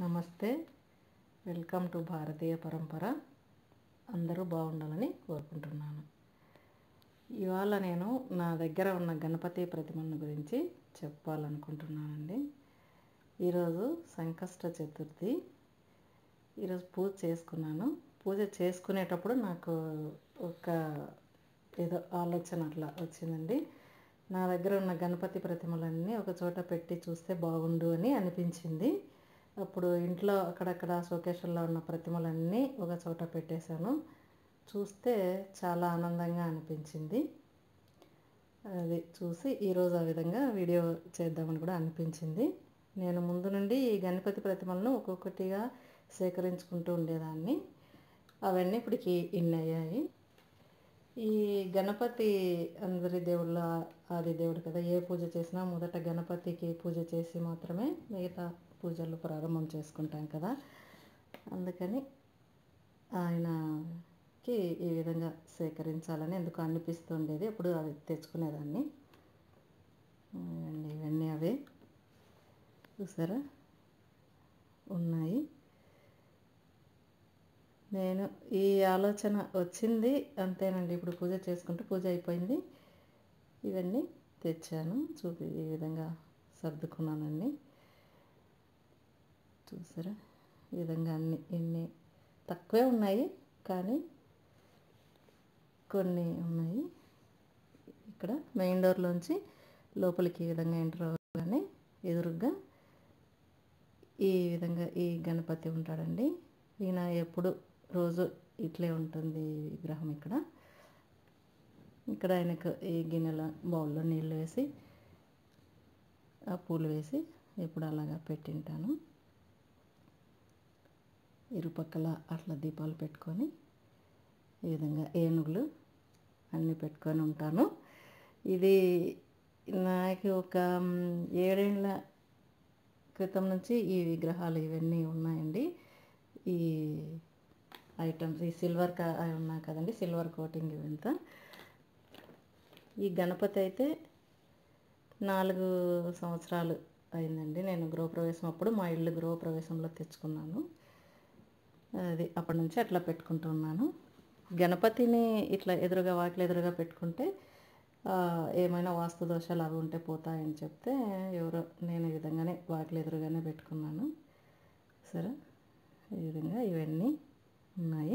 నమస్తే welcome to భారతీయ పరంపర అందరూ బాగుండాలని కోరుకుంటున్నాను ఇవాళ నేను నా దగ్గర ఉన్న గణపతి ప్రతిమను గురించి చెప్పాలనుకుంటున్నానండి ఈరోజు సంకష్ట చతుర్థి ఈరోజు పూజ చేసుకున్నాను పూజ చేసుకునేటప్పుడు నాకు ఒక ఏదో ఆలోచన అట్లా వచ్చిందండి నా దగ్గర ఉన్న గణపతి ప్రతిమలన్నీ ఒక చోట పెట్టి చూస్తే బాగుండు అని అనిపించింది అప్పుడు ఇంట్లో అక్కడక్కడ షోకేషన్లో ఉన్న ప్రతిమలన్నీ ఒక చోట పెట్టేశాను చూస్తే చాలా ఆనందంగా అనిపించింది అది చూసి ఈరోజు ఆ విధంగా వీడియో చేద్దామని కూడా అనిపించింది నేను ముందు నుండి ఈ గణపతి ప్రతిమలను ఒక్కొక్కటిగా సేకరించుకుంటూ ఉండేదాన్ని అవన్నీ ఇప్పటికి ఇన్ని అయ్యాయి ఈ గణపతి అందరి దేవుళ్ళ ఆది దేవుడు కదా ఏ పూజ చేసినా మొదట గణపతికి పూజ చేసి మాత్రమే మిగతా పూజలు ప్రారంభం చేసుకుంటాం కదా అందుకని ఆయనకి ఈ విధంగా సేకరించాలని ఎందుకు అనిపిస్తుండేది అప్పుడు అది తెచ్చుకునేదాన్ని ఇవన్నీ ఇవన్నీ అవే చూసారా ఉన్నాయి నేను ఈ ఆలోచన వచ్చింది అంతేనండి ఇప్పుడు పూజ చేసుకుంటూ పూజ అయిపోయింది ఇవన్నీ తెచ్చాను చూపి ఈ విధంగా సర్దుకున్నానండి చూసారా ఈ విధంగా అన్ని ఇన్ని తక్కువే ఉన్నాయి కానీ కొన్ని ఉన్నాయి ఇక్కడ మెయిన్ డోర్లోంచి లోపలికి ఈ విధంగా ఎంటర్ అవ్వగానే ఎదురుగా ఈ విధంగా ఈ గణపతి ఉంటాడండి ఈయన ఎప్పుడు రోజు ఇట్లే ఉంటుంది విగ్రహం ఇక్కడ ఇక్కడ ఆయనకు ఈ గిన్నెల బౌల్లో నీళ్ళు వేసి ఆ పూలు వేసి ఎప్పుడు అలాగా పెట్టింటాను ఇరుపక్కల అట్లా దీపాలు పెట్టుకొని ఈ విధంగా ఏనుగులు అన్నీ పెట్టుకొని ఉంటాను ఇది నాకు ఒక ఏడేళ్ళ క్రితం నుంచి ఈ విగ్రహాలు ఇవన్నీ ఉన్నాయండి ఈ ఐటమ్స్ ఈ సిల్వర్ కా ఉన్నాయి కదండి సిల్వర్ కోటింగ్ ఇవంతా ఈ గణపతి అయితే నాలుగు సంవత్సరాలు అయిందండి నేను గృహప్రవేశం అప్పుడు మా ఇల్లు గృహప్రవేశంలో తెచ్చుకున్నాను అది అప్పటి నుంచి అట్లా పెట్టుకుంటున్నాను గణపతిని ఇట్లా ఎదురుగా వాకిలి ఎదురుగా పెట్టుకుంటే ఏమైనా వాస్తు దోషాలు అవి ఉంటే పోతాయని చెప్తే ఎవరో నేను ఈ విధంగానే వాకిలి ఎదురుగానే పెట్టుకున్నాను సరే ఈ విధంగా ఇవన్నీ ఉన్నాయి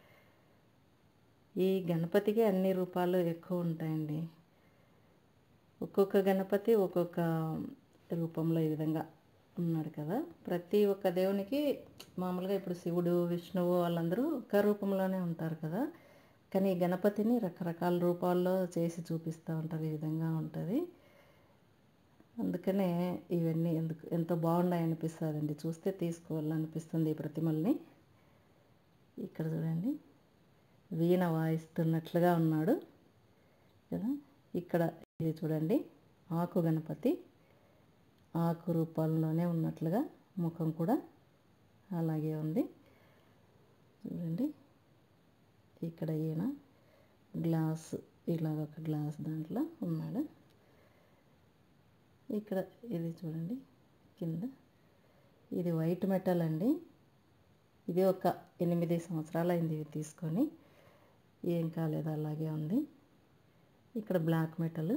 ఈ గణపతికి అన్ని రూపాలు ఎక్కువ ఉంటాయండి ఒక్కొక్క గణపతి ఒక్కొక్క రూపంలో ఈ విధంగా ఉన్నాడు కదా ప్రతి ఒక్క దేవునికి మామూలుగా ఇప్పుడు శివుడు విష్ణువు వాళ్ళందరూ ఒక రూపంలోనే ఉంటారు కదా కానీ ఈ గణపతిని రకరకాల రూపాల్లో చేసి చూపిస్తూ ఉంటారు ఈ విధంగా ఉంటుంది అందుకనే ఇవన్నీ ఎందుకు ఎంతో బాగున్నాయి అనిపిస్తుందండి చూస్తే తీసుకోవాలనిపిస్తుంది ఈ ప్రతిమల్ని ఇక్కడ చూడండి వీణ వాయిస్తున్నట్లుగా ఉన్నాడు కదా ఇక్కడ ఇది చూడండి ఆకు గణపతి ఆకు రూపాల్లోనే ఉన్నట్లుగా ముఖం కూడా అలాగే ఉంది చూడండి ఇక్కడ ఈయన గ్లాస్ ఇలాగ ఒక గ్లాస్ దాంట్లో ఉన్నాడు ఇక్కడ ఇది చూడండి కింద ఇది వైట్ మెటల్ అండి ఇది ఒక ఎనిమిది సంవత్సరాలు అయింది ఇవి తీసుకొని ఏం కాలేదు అలాగే ఉంది ఇక్కడ బ్లాక్ మెటల్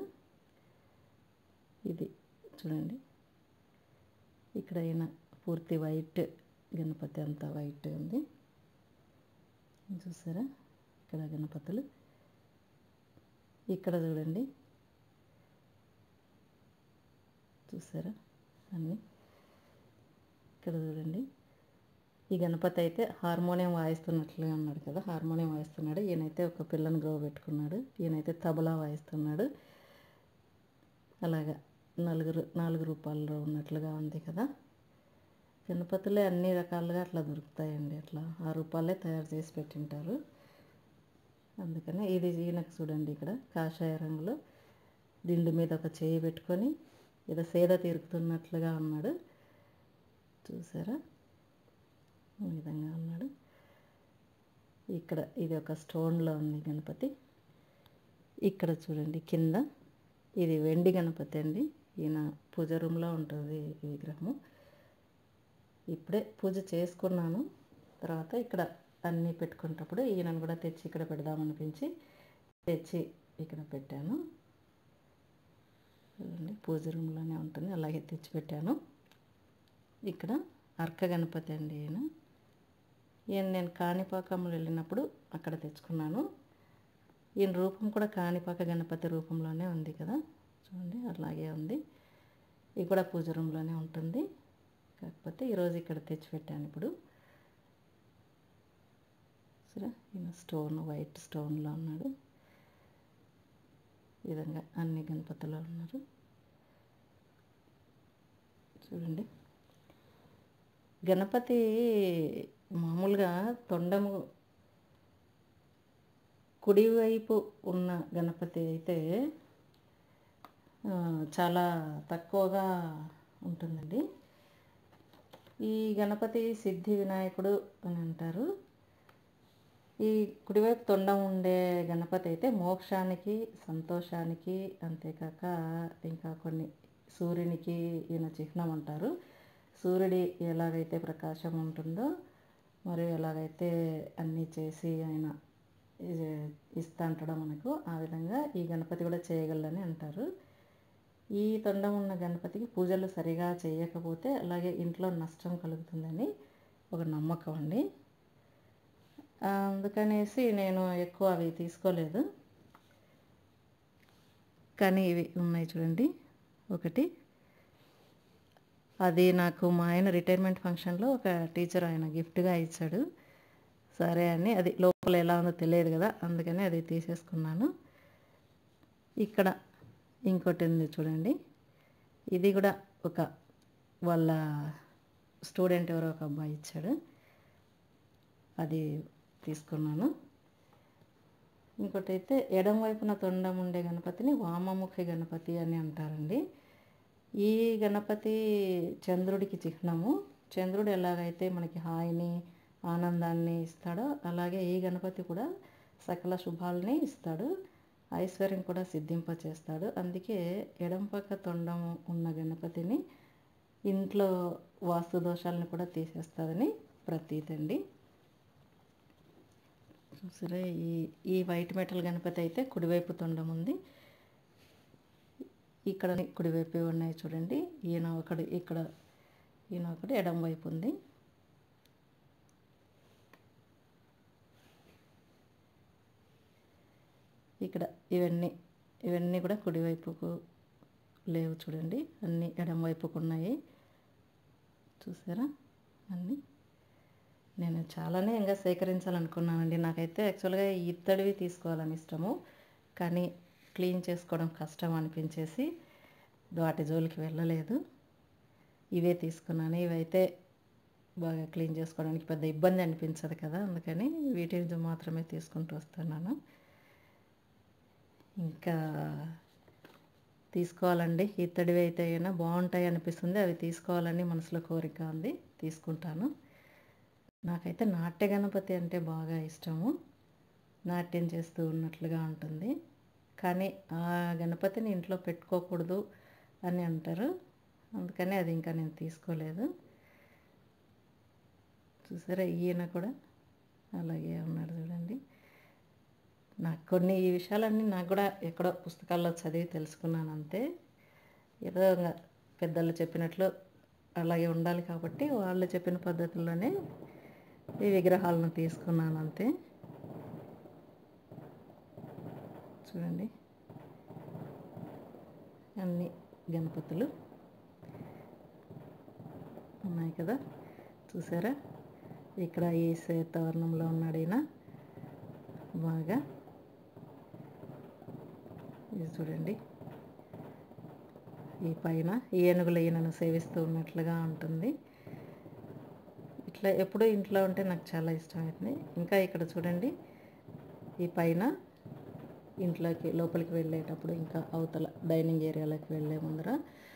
ఇది చూడండి ఇక్కడ అయినా పూర్తి వైట్ గణపతి అంతా వైట్ ఉంది చూసారా ఇక్కడ గణపతులు ఇక్కడ చూడండి చూసారా అన్నీ ఇక్కడ చూడండి ఈ గణపతి అయితే హార్మోనియం వాయిస్తున్నట్లుగా ఉన్నాడు కదా హార్మోనియం వాయిస్తున్నాడు ఈయనైతే ఒక పిల్లని గ్రో పెట్టుకున్నాడు ఈయనైతే తబలా వాయిస్తున్నాడు అలాగా నలుగురు నాలుగు రూపాయల్లో ఉన్నట్లుగా ఉంది కదా గణపతులే అన్ని రకాలుగా అట్లా దొరుకుతాయండి అట్లా ఆ రూపాలే తయారు చేసి పెట్టింటారు అందుకనే ఇది ఈయనకు చూడండి ఇక్కడ కాషాయ రంగులో దిండు మీద ఒక చేయి పెట్టుకొని ఏదో సేద తీరుకుతున్నట్లుగా ఉన్నాడు చూసారా ఈ విధంగా ఉన్నాడు ఇక్కడ ఇది ఒక స్టోన్లో ఉంది గణపతి ఇక్కడ చూడండి కింద ఇది వెండి గణపతి అండి ఈయన పూజ రూమ్లో ఉంటుంది ఈ విగ్రహము ఇప్పుడే పూజ చేసుకున్నాను తర్వాత ఇక్కడ అన్నీ పెట్టుకునేటప్పుడు ఈయనను కూడా తెచ్చి ఇక్కడ పెడదామనిపించి తెచ్చి ఇక్కడ పెట్టాను చూడండి పూజ రూమ్లోనే ఉంటుంది అలాగే తెచ్చి పెట్టాను ఇక్కడ అర్క గణపతి అండి ఈయన ఈయన నేను కాణిపాకంలో వెళ్ళినప్పుడు అక్కడ తెచ్చుకున్నాను ఈయన రూపం కూడా కాణిపాక గణపతి రూపంలోనే ఉంది కదా చూడండి అలాగే ఉంది ఇది కూడా పూజ రూమ్లోనే ఉంటుంది కాకపోతే ఈరోజు ఇక్కడ తెచ్చిపెట్టాను ఇప్పుడు సరే ఈయన స్టోన్ వైట్ స్టోన్లో ఉన్నాడు ఈ విధంగా అన్ని గణపతులు ఉన్నారు చూడండి గణపతి మామూలుగా తొండము కుడివైపు ఉన్న గణపతి అయితే ఆ, చాలా తక్కువగా ఉంటుందండి ఈ గణపతి సిద్ధి వినాయకుడు అని అంటారు ఈ కుడివైపు తొండం ఉండే గణపతి అయితే మోక్షానికి సంతోషానికి అంతేకాక ఇంకా కొన్ని సూర్యునికి ఈయన చిహ్నం అంటారు సూర్యుడి ఎలాగైతే ప్రకాశం ఉంటుందో మరియు ఎలాగైతే అన్నీ చేసి ఆయన ఇ- ఇస్తా అంటాడో మనకు ఆ విధంగా ఈ గణపతి కూడా చేయగలడని అంటారు ఈ తొండం ఉన్న గణపతికి పూజలు సరిగా చేయకపోతే అలాగే ఇంట్లో నష్టం కలుగుతుందని ఒక నమ్మకం అండి అందుకనేసి నేను ఎక్కువ అవి తీసుకోలేదు కానీ ఇవి ఉన్నాయి చూడండి ఒకటి అది నాకు మా ఆయన రిటైర్మెంట్ ఫంక్షన్లో ఒక టీచర్ ఆయన గిఫ్ట్గా ఇచ్చాడు సరే అని అది లోపల ఎలా ఉందో తెలియదు కదా అందుకని అది తీసేసుకున్నాను ఇక్కడ ఇంకోటి ఉంది చూడండి ఇది కూడా ఒక వాళ్ళ స్టూడెంట్ ఎవరో ఒక అబ్బాయి ఇచ్చాడు అది తీసుకున్నాను ఇంకోటి అయితే ఎడం వైపున తొండం ఉండే గణపతిని వామముఖి గణపతి అని అంటారండి ఈ గణపతి చంద్రుడికి చిహ్నము చంద్రుడు ఎలాగైతే మనకి హాయిని ఆనందాన్ని ఇస్తాడో అలాగే ఈ గణపతి కూడా సకల శుభాలని ఇస్తాడు ఐశ్వర్యం కూడా సిద్ధింపచేస్తాడు అందుకే ఎడం పక్క తొండం ఉన్న గణపతిని ఇంట్లో వాస్తు దోషాలను కూడా తీసేస్తుందని ప్రతీతి అండి సరే ఈ ఈ వైట్ మెటల్ గణపతి అయితే కుడివైపు తొండం ఉంది ఇక్కడ కుడివైపు ఉన్నాయి చూడండి ఈయన ఒకడు ఇక్కడ ఈయన ఒకటి ఎడం వైపు ఉంది ఇక్కడ ఇవన్నీ ఇవన్నీ కూడా కుడివైపుకు లేవు చూడండి అన్నీ ఎడం వైపుకు ఉన్నాయి చూసారా అన్నీ నేను చాలానే ఇంకా సేకరించాలనుకున్నానండి నాకైతే యాక్చువల్గా ఇత్తడివి తీసుకోవాలని ఇష్టము కానీ క్లీన్ చేసుకోవడం కష్టం అనిపించేసి వాటి జోలికి వెళ్ళలేదు ఇవే తీసుకున్నాను ఇవైతే బాగా క్లీన్ చేసుకోవడానికి పెద్ద ఇబ్బంది అనిపించదు కదా అందుకని వీటిని మాత్రమే తీసుకుంటూ వస్తున్నాను ఇంకా తీసుకోవాలండి ఇత్తడివి అయితే అయినా బాగుంటాయి అనిపిస్తుంది అవి తీసుకోవాలని మనసులో కోరిక ఉంది తీసుకుంటాను నాకైతే నాట్య గణపతి అంటే బాగా ఇష్టము నాట్యం చేస్తూ ఉన్నట్లుగా ఉంటుంది కానీ ఆ గణపతిని ఇంట్లో పెట్టుకోకూడదు అని అంటారు అందుకని అది ఇంకా నేను తీసుకోలేదు చూసారా ఈయన కూడా అలాగే ఉన్నాడు చూడండి నాకు కొన్ని ఈ విషయాలన్నీ నాకు కూడా ఎక్కడో పుస్తకాల్లో చదివి తెలుసుకున్నాను అంతే ఏదో ఇంకా పెద్దలు చెప్పినట్లు అలాగే ఉండాలి కాబట్టి వాళ్ళు చెప్పిన పద్ధతుల్లోనే ఈ విగ్రహాలను తీసుకున్నాను అంతే చూడండి అన్ని గణపతులు ఉన్నాయి కదా చూసారా ఇక్కడ ఈ శ్వేతవర్ణంలో ఉన్నాడు ఈయన బాగా ఇది చూడండి ఈ పైన ఈ ఏనుగుల ఈయనను సేవిస్తూ ఉన్నట్లుగా ఉంటుంది ఇట్లా ఎప్పుడూ ఇంట్లో ఉంటే నాకు చాలా ఇష్టమవుతుంది ఇంకా ఇక్కడ చూడండి ఈ పైన ఇంట్లోకి లోపలికి వెళ్ళేటప్పుడు ఇంకా అవతల డైనింగ్ ఏరియాలోకి వెళ్ళే ముందర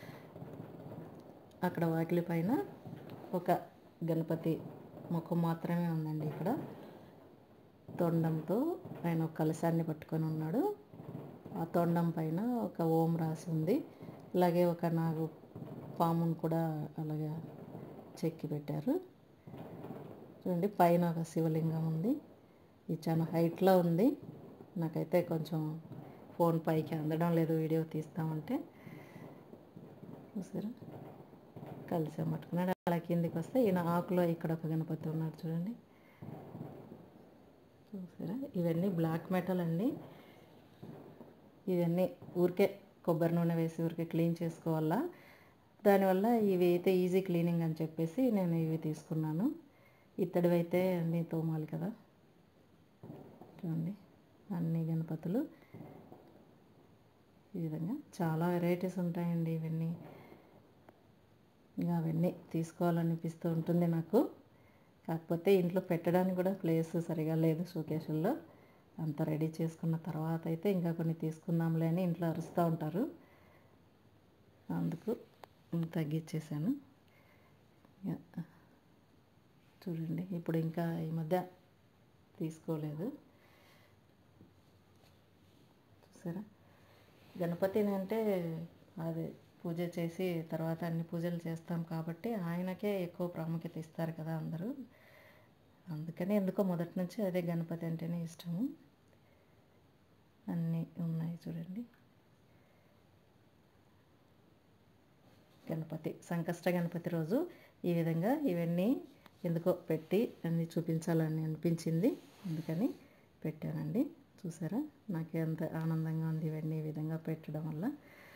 అక్కడ వాకిలి పైన ఒక గణపతి ముఖం మాత్రమే ఉందండి ఇక్కడ తొండంతో ఆయన ఒక కలశాన్ని పట్టుకొని ఉన్నాడు ఆ తొండం పైన ఒక ఓం రాసి ఉంది అలాగే ఒక నాగు పామును కూడా అలాగే చెక్కి పెట్టారు చూడండి పైన ఒక శివలింగం ఉంది ఇది చాలా హైట్లో ఉంది నాకైతే కొంచెం ఫోన్ పైకి అందడం లేదు వీడియో తీస్తామంటే చూసారా కలిసి పట్టుకున్నాడు అలా కిందికి వస్తే ఈయన ఆకులో ఇక్కడ ఒక గణపతి ఉన్నాడు చూడండి చూసారా ఇవన్నీ బ్లాక్ మెటల్ అండి ఇవన్నీ ఊరికే కొబ్బరి నూనె వేసి ఊరికే క్లీన్ చేసుకోవాలా దానివల్ల ఇవి అయితే ఈజీ క్లీనింగ్ అని చెప్పేసి నేను ఇవి తీసుకున్నాను ఇత్తడివి అయితే అన్నీ తోమాలి కదా చూడండి అన్ని గణపతులు ఈ విధంగా చాలా వెరైటీస్ ఉంటాయండి ఇవన్నీ ఇంకా అవన్నీ తీసుకోవాలనిపిస్తూ ఉంటుంది నాకు కాకపోతే ఇంట్లో పెట్టడానికి కూడా ప్లేస్ సరిగా లేదు షోకేషుల్లో అంత రెడీ చేసుకున్న తర్వాత అయితే ఇంకా కొన్ని తీసుకుందాంలే అని ఇంట్లో అరుస్తూ ఉంటారు అందుకు తగ్గించేసాను ఇక చూడండి ఇప్పుడు ఇంకా ఈ మధ్య తీసుకోలేదు చూసారా గణపతిని అంటే అదే పూజ చేసి తర్వాత అన్ని పూజలు చేస్తాం కాబట్టి ఆయనకే ఎక్కువ ప్రాముఖ్యత ఇస్తారు కదా అందరూ అందుకని ఎందుకో మొదటి నుంచి అదే గణపతి అంటేనే ఇష్టము అన్నీ ఉన్నాయి చూడండి గణపతి సంకష్ట గణపతి రోజు ఈ విధంగా ఇవన్నీ ఎందుకో పెట్టి అన్నీ చూపించాలని అనిపించింది అందుకని పెట్టానండి చూసారా నాకు ఎంత ఆనందంగా ఉంది ఇవన్నీ ఈ విధంగా పెట్టడం వల్ల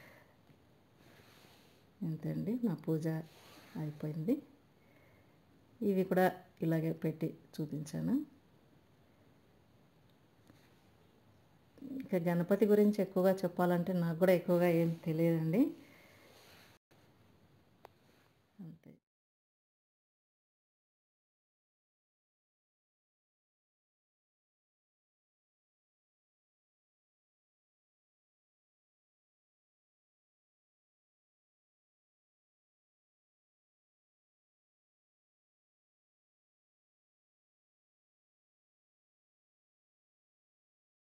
అంతే నా పూజ అయిపోయింది ఇవి కూడా ఇలాగే పెట్టి చూపించాను ఇక గణపతి గురించి ఎక్కువగా చెప్పాలంటే నాకు కూడా ఎక్కువగా ఏం తెలియదండి